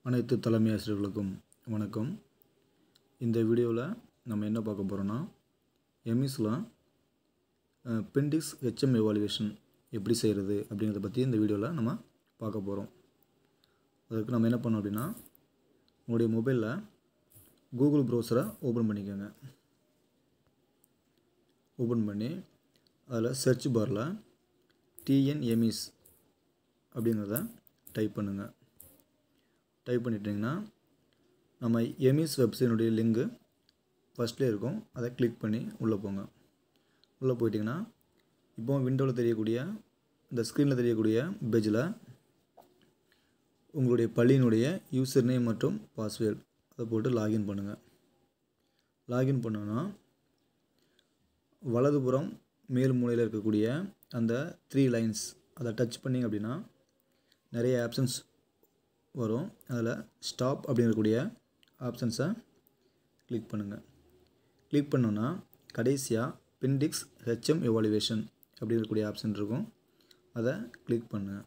அனைத்து தலைமை ஆசிரியர்களுக்கும் வணக்கம் இந்த வீடியோவில் நம்ம என்ன பார்க்க போகிறோன்னா எம்இஸில் பெண்டிக்ஸ் ஹெச்எம் எவாலுவேஷன் எப்படி செய்கிறது அப்படிங்கிறத பற்றி இந்த வீடியோவில் நம்ம பார்க்க போகிறோம் அதுக்கு நம்ம என்ன பண்ணோம் அப்படின்னா உங்களுடைய மொபைலில் கூகுள் ப்ரௌசரை ஓப்பன் பண்ணிக்கோங்க ஓப்பன் பண்ணி அதில் சர்ச் பாரில் டிஎன்எம்இஸ் அப்படிங்கிறத டைப் பண்ணுங்கள் டைப் பண்ணிட்டீங்கன்னா நம்ம எமிஸ் வெப்சைனுடைய லிங்கு ஃபஸ்ட்லேயே இருக்கும் அதை கிளிக் பண்ணி உள்ளே போங்க உள்ளே போயிட்டிங்கன்னா இப்போ விண்டோவில் தெரியக்கூடிய இந்த ஸ்க்ரீனில் தெரியக்கூடிய பேஜில் உங்களுடைய பள்ளியினுடைய யூசர் நேம் மற்றும் பாஸ்வேர்டு அதை போட்டு லாகின் பண்ணுங்கள் லாகின் பண்ணோன்னா வலதுபுறம் மேல் மூலையில் இருக்கக்கூடிய அந்த த்ரீ லைன்ஸ் அதை டச் பண்ணிங்க அப்படின்னா நிறைய ஆப்ஷன்ஸ் வரும் அதில் ஸ்டாப் அப்படிங்கக்கூடிய ஆப்ஷன்ஸை கிளிக் பண்ணுங்கள் கிளிக் பண்ணோன்னா கடைசியாக பெண்டிக்ஸ் ஹெச்எம் எவாலுவேஷன் அப்படிங்கக்கூடிய ஆப்ஷன் இருக்கும் அதை கிளிக் பண்ணுங்கள்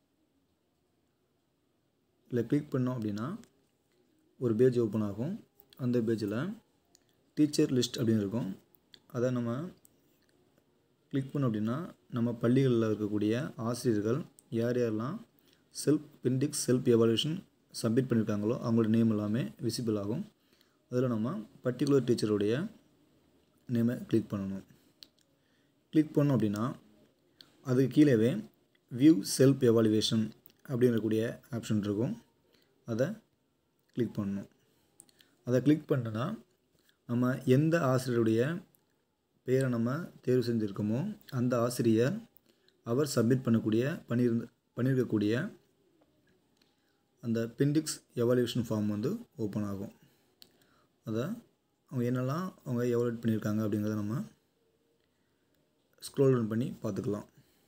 இல்லை கிளிக் பண்ணோம் அப்படின்னா ஒரு பேஜ் ஓப்பன் ஆகும் அந்த பேஜில் டீச்சர் லிஸ்ட் அப்படின்னு இருக்கும் அதை நம்ம கிளிக் பண்ணோம் அப்படின்னா நம்ம பள்ளிகளில் இருக்கக்கூடிய ஆசிரியர்கள் யார் யாரெல்லாம் செல்ஃப் பெண்டிக்ஸ் செல்ஃப் எவாலுவேஷன் சப்மிட் பண்ணியிருக்காங்களோ அவங்களோட நேம் எல்லாமே விசிபிள் ஆகும் அதில் நம்ம பர்டிகுலர் டீச்சருடைய நேமை கிளிக் பண்ணணும் கிளிக் பண்ணோம் அப்படின்னா அதுக்கு கீழேவே வியூ செல்ஃப் எவாலுவேஷன் அப்படிங்கக்கூடிய ஆப்ஷன் இருக்கும் அதை கிளிக் பண்ணணும் அதை கிளிக் பண்ணோன்னா நம்ம எந்த ஆசிரியருடைய பேரை நம்ம தேர்வு செஞ்சுருக்கோமோ அந்த ஆசிரியர் அவர் சப்மிட் பண்ணக்கூடிய பண்ணியிருந்த பண்ணியிருக்கக்கூடிய அந்த பெண்டிக்ஸ் எவாலுவேஷன் ஃபார்ம் வந்து ஓப்பன் ஆகும் அதை அவங்க என்னெல்லாம் அவங்க எவாலுவேட் பண்ணியிருக்காங்க அப்படிங்கிறத நம்ம ஸ்க்ரோல் டவுன் பண்ணி பார்த்துக்கலாம்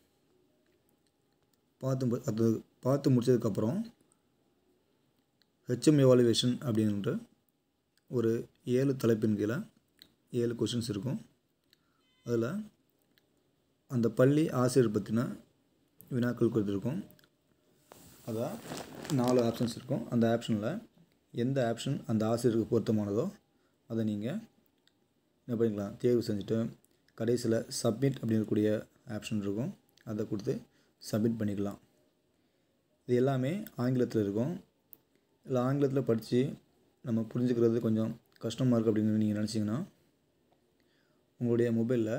பார்த்து அது பார்த்து முடிச்சதுக்கப்புறம் ஹெச்எம் எவாலுவேஷன் அப்படின்ட்டு ஒரு ஏழு தலைப்பின் கீழே ஏழு கொஷின்ஸ் இருக்கும் அதில் அந்த பள்ளி ஆசிரியர் பற்றின வினாக்கள் கொடுத்துருக்கோம் அதான் நாலு ஆப்ஷன்ஸ் இருக்கும் அந்த ஆப்ஷனில் எந்த ஆப்ஷன் அந்த ஆசிரியருக்கு பொருத்தமானதோ அதை நீங்கள் என்ன பண்ணிக்கலாம் தேர்வு செஞ்சுட்டு கடைசியில் சப்மிட் அப்படிங்கக்கூடிய ஆப்ஷன் இருக்கும் அதை கொடுத்து சப்மிட் பண்ணிக்கலாம் இது எல்லாமே ஆங்கிலத்தில் இருக்கும் இல்லை ஆங்கிலத்தில் படித்து நம்ம புரிஞ்சுக்கிறது கொஞ்சம் கஷ்டமாக இருக்குது அப்படின்னு நீங்கள் நினச்சிங்கன்னா உங்களுடைய மொபைலில்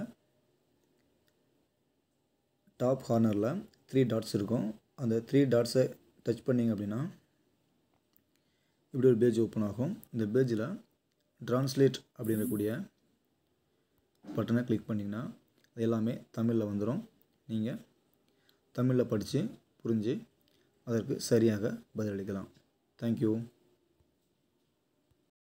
டாப் கார்னரில் த்ரீ டாட்ஸ் இருக்கும் அந்த த்ரீ டாட்ஸை டச் பண்ணிங்க அப்படின்னா இப்படி ஒரு பேஜ் ஓப்பன் ஆகும் இந்த பேஜில் ட்ரான்ஸ்லேட் அப்படின்றக்கூடிய பட்டனை கிளிக் பண்ணிங்கன்னா அது எல்லாமே தமிழில் வந்துடும் நீங்கள் தமிழில் படித்து புரிஞ்சு அதற்கு சரியாக பதிலளிக்கலாம் தேங்க்யூ